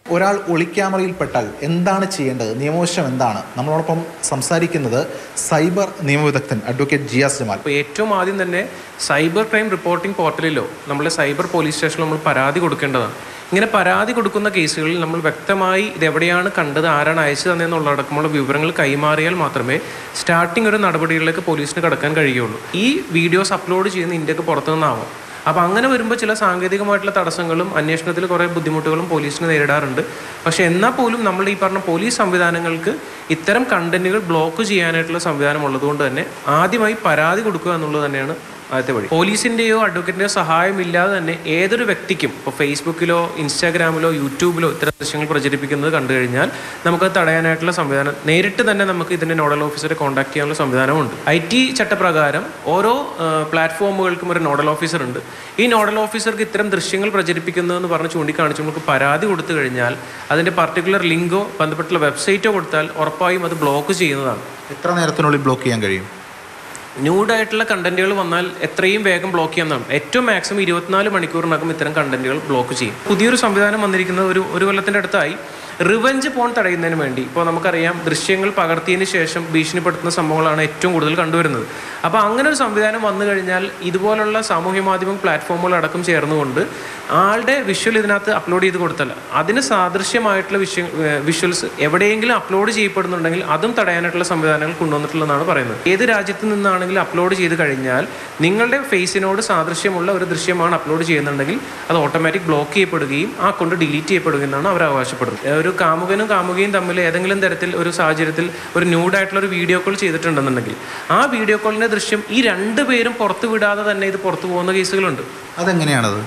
ഒരാൾ ഒളിക്യാമറയിൽപ്പെട്ടാൽ എന്താണ് ചെയ്യേണ്ടത് നിയമവശം എന്താണ് നമ്മളോടൊപ്പം സംസാരിക്കുന്നത് സൈബർ നിയമവിദഗ്ധൻ അഡ്വക്കേറ്റ് ജിയാസ് ജമാൽ അപ്പോൾ ഏറ്റവും ആദ്യം തന്നെ സൈബർ ക്രൈം റിപ്പോർട്ടിംഗ് പോർട്ടലിലോ നമ്മുടെ സൈബർ പോലീസ് സ്റ്റേഷനിലോ നമ്മൾ പരാതി കൊടുക്കേണ്ടതാണ് ഇങ്ങനെ പരാതി കൊടുക്കുന്ന കേസുകളിൽ നമ്മൾ വ്യക്തമായി ഇത് എവിടെയാണ് കണ്ടത് ആരാണ് അയച്ചു തന്നെന്നുള്ളടക്കമുള്ള വിവരങ്ങൾ കൈമാറിയാൽ മാത്രമേ സ്റ്റാർട്ടിംഗ് ഒരു നടപടികളിലേക്ക് പോലീസിന് കടക്കാൻ കഴിയുള്ളൂ ഈ വീഡിയോസ് അപ്ലോഡ് ചെയ്യുന്ന ഇന്ത്യക്ക് പുറത്തു നിന്നാവും അപ്പോൾ അങ്ങനെ വരുമ്പോൾ ചില സാങ്കേതികമായിട്ടുള്ള തടസ്സങ്ങളും അന്വേഷണത്തിൽ കുറേ ബുദ്ധിമുട്ടുകളും പോലീസിന് നേരിടാറുണ്ട് പക്ഷേ എന്നാൽ പോലും നമ്മൾ ഈ പറഞ്ഞ പോലീസ് സംവിധാനങ്ങൾക്ക് ഇത്തരം കണ്ടന്റുകൾ ബ്ലോക്ക് ചെയ്യാനായിട്ടുള്ള സംവിധാനം ഉള്ളതുകൊണ്ട് തന്നെ ആദ്യമായി പരാതി കൊടുക്കുക എന്നുള്ളത് തന്നെയാണ് ആദ്യത്തെ വഴി പോലീസിൻ്റെയോ അഡ്വക്കേറ്റിൻ്റെയോ സഹായമില്ലാതെ തന്നെ ഏതൊരു വ്യക്തിക്കും ഇപ്പോൾ ഫേസ്ബുക്കിലോ ഇൻസ്റ്റാഗ്രാമിലോ യൂട്യൂബിലോ ഇത്തരം ദൃശ്യങ്ങൾ പ്രചരിപ്പിക്കുന്നത് കണ്ടു കഴിഞ്ഞാൽ നമുക്കത് തടയാനായിട്ടുള്ള സംവിധാനം നേരിട്ട് തന്നെ നമുക്ക് ഇതിൻ്റെ നോഡൽ ഓഫീസറെ കോൺടാക്ട് ചെയ്യാനുള്ള സംവിധാനമുണ്ട് ഐ ടി ചട്ടപ്രകാരം ഓരോ ആ, പ്ലാറ്റ്ഫോമുകൾക്കും ഒരു നോഡൽ ഓഫീസർ ഉണ്ട് ഈ നോഡൽ ഓഫീസർക്ക് ഇത്തരം ദൃശ്യങ്ങൾ പ്രചരിപ്പിക്കുന്നതെന്ന് പറഞ്ഞ് ചൂണ്ടിക്കാണിച്ച് നമുക്ക് പരാതി കൊടുത്തു കഴിഞ്ഞാൽ അതിൻ്റെ പർട്ടിക്കുലർ ലിങ്കോ ബന്ധപ്പെട്ടുള്ള വെബ്സൈറ്റോ കൊടുത്താൽ ഉറപ്പായും അത് ബ്ലോക്ക് ചെയ്യുന്നതാണ് എത്ര നേരത്തിനുള്ളിൽ ബ്ലോക്ക് ചെയ്യാൻ കഴിയും ന്യൂഡായിട്ടുള്ള കണ്ടന്റുകൾ വന്നാൽ എത്രയും വേഗം ബ്ലോക്ക് ചെയ്യാവുന്നതാണ് ഏറ്റവും മാക്സിമം ഇരുപത്തിനാല് മണിക്കൂറിനകം ഇത്തരം കണ്ടന്റുകൾ ബ്ലോക്ക് ചെയ്യും പുതിയൊരു സംവിധാനം വന്നിരിക്കുന്നത് ഒരു ഒരു കൊല്ലത്തിൻ്റെ അടുത്തായി റിവഞ്ച് പോൺ തടയുന്നതിന് വേണ്ടി ഇപ്പോൾ നമുക്കറിയാം ദൃശ്യങ്ങൾ പകർത്തിയതിന് ശേഷം ഭീഷണിപ്പെടുത്തുന്ന സംഭവങ്ങളാണ് ഏറ്റവും കൂടുതൽ കണ്ടുവരുന്നത് അപ്പോൾ അങ്ങനെ ഒരു സംവിധാനം വന്നു കഴിഞ്ഞാൽ ഇതുപോലുള്ള സാമൂഹ്യ മാധ്യമ പ്ലാറ്റ്ഫോമുകൾ അടക്കം ചേർന്നുകൊണ്ട് ആളുടെ വിഷ്വൽ ഇതിനകത്ത് അപ്ലോഡ് ചെയ്ത് കൊടുത്താൽ അതിന് സാദൃശ്യമായിട്ടുള്ള വിഷ്വ വിഷ്വൽസ് എവിടെയെങ്കിലും അപ്ലോഡ് ചെയ്യപ്പെടുന്നുണ്ടെങ്കിൽ അതും തടയാനായിട്ടുള്ള സംവിധാനങ്ങൾ കൊണ്ടുവന്നിട്ടുള്ളതാണ് പറയുന്നത് ഏത് രാജ്യത്ത് നിന്നാണെങ്കിലും അപ്ലോഡ് ചെയ്ത് കഴിഞ്ഞാൽ നിങ്ങളുടെ ഫേസിനോട് സാദൃശ്യമുള്ള ഒരു ദൃശ്യമാണ് അപ്ലോഡ് ചെയ്യുന്നുണ്ടെങ്കിൽ അത് ഓട്ടോമാറ്റിക് ബ്ലോക്ക് ചെയ്യപ്പെടുകയും ആ കൊണ്ട് ഡിലീറ്റ് ചെയ്യപ്പെടുകയും എന്നാണ് അവർ അവകാശപ്പെടുന്നത് ഏഹ് ഒരു കാമുകനും കാമുകയും തമ്മിൽ ഏതെങ്കിലും തരത്തിൽ ഒരു സാഹചര്യത്തിൽ ഒരു ന്യൂഡായിട്ടുള്ള ഒരു വീഡിയോ കോൾ ചെയ്തിട്ടുണ്ടെന്നുണ്ടെങ്കിൽ ആ വീഡിയോ കോളിൻ്റെ ദൃശ്യം ഈ രണ്ട് പേരും പുറത്തു വിടാതെ തന്നെ ഇത് പുറത്തു പോകുന്ന കേസുകളുണ്ട് അതെങ്ങനെയാണത്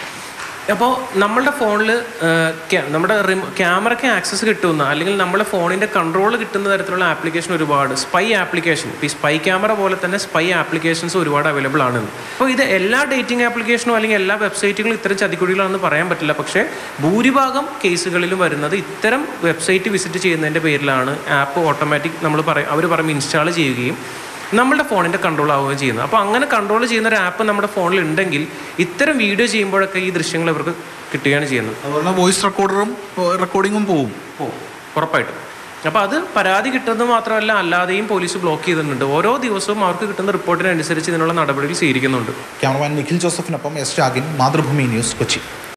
അപ്പോൾ നമ്മളുടെ ഫോണിൽ നമ്മുടെ റിം ക്യാമറയ്ക്ക് ആക്സസ് കിട്ടുന്ന അല്ലെങ്കിൽ നമ്മുടെ ഫോണിൻ്റെ കൺട്രോൾ കിട്ടുന്ന തരത്തിലുള്ള ആപ്ലിക്കേഷൻ ഒരുപാട് സ്പൈ ആപ്ലിക്കേഷൻ ഇപ്പോൾ ഈ സ്പൈ ക്യാമറ പോലെ തന്നെ സ്പൈ ആപ്ലിക്കേഷൻസ് ഒരുപാട് അവൈലബിൾ ആണ് അപ്പോൾ ഇത് എല്ലാ ഡേറ്റിംഗ് ആപ്ലിക്കേഷനും അല്ലെങ്കിൽ എല്ലാ വെബ്സൈറ്റുകളും ഇത്തരം ചതിക്കുഴികളാണെന്ന് പറയാൻ പറ്റില്ല പക്ഷേ ഭൂരിഭാഗം കേസുകളിലും വരുന്നത് ഇത്തരം വെബ്സൈറ്റ് വിസിറ്റ് ചെയ്യുന്നതിൻ്റെ പേരിലാണ് ആപ്പ് ഓട്ടോമാറ്റിക് നമ്മൾ പറയും അവർ പറയും ഇൻസ്റ്റാൾ ചെയ്യുകയും നമ്മുടെ ഫോണിൻ്റെ കൺട്രോൾ ആവുകയും ചെയ്യുന്നത് അപ്പോൾ അങ്ങനെ കൺട്രോൾ ചെയ്യുന്ന ഒരു ആപ്പ് നമ്മുടെ ഫോണിൽ ഉണ്ടെങ്കിൽ ഇത്തരം വീഡിയോ ചെയ്യുമ്പോഴൊക്കെ ഈ ദൃശ്യങ്ങൾ ഇവർക്ക് കിട്ടുകയാണ് ചെയ്യുന്നത് അതുപോലെ വോയിസ് റെക്കോർഡറും റെക്കോർഡിങ്ങും പോവും ഓ ഉറപ്പായിട്ടും അപ്പോൾ അത് പരാതി കിട്ടുന്നത് മാത്രമല്ല അല്ലാതെയും പോലീസ് ബ്ലോക്ക് ചെയ്തിട്ടുണ്ട് ഓരോ ദിവസവും അവർക്ക് കിട്ടുന്ന റിപ്പോർട്ടിനനുസരിച്ച് ഇതിനുള്ള നടപടികൾ സ്വീകരിക്കുന്നുണ്ട് ക്യാമറമാൻ നിഖിൽ ജോസഫിനൊപ്പം എസ് ഷാഗിൻ മാതൃഭൂമി ന്യൂസ് കൊച്ചി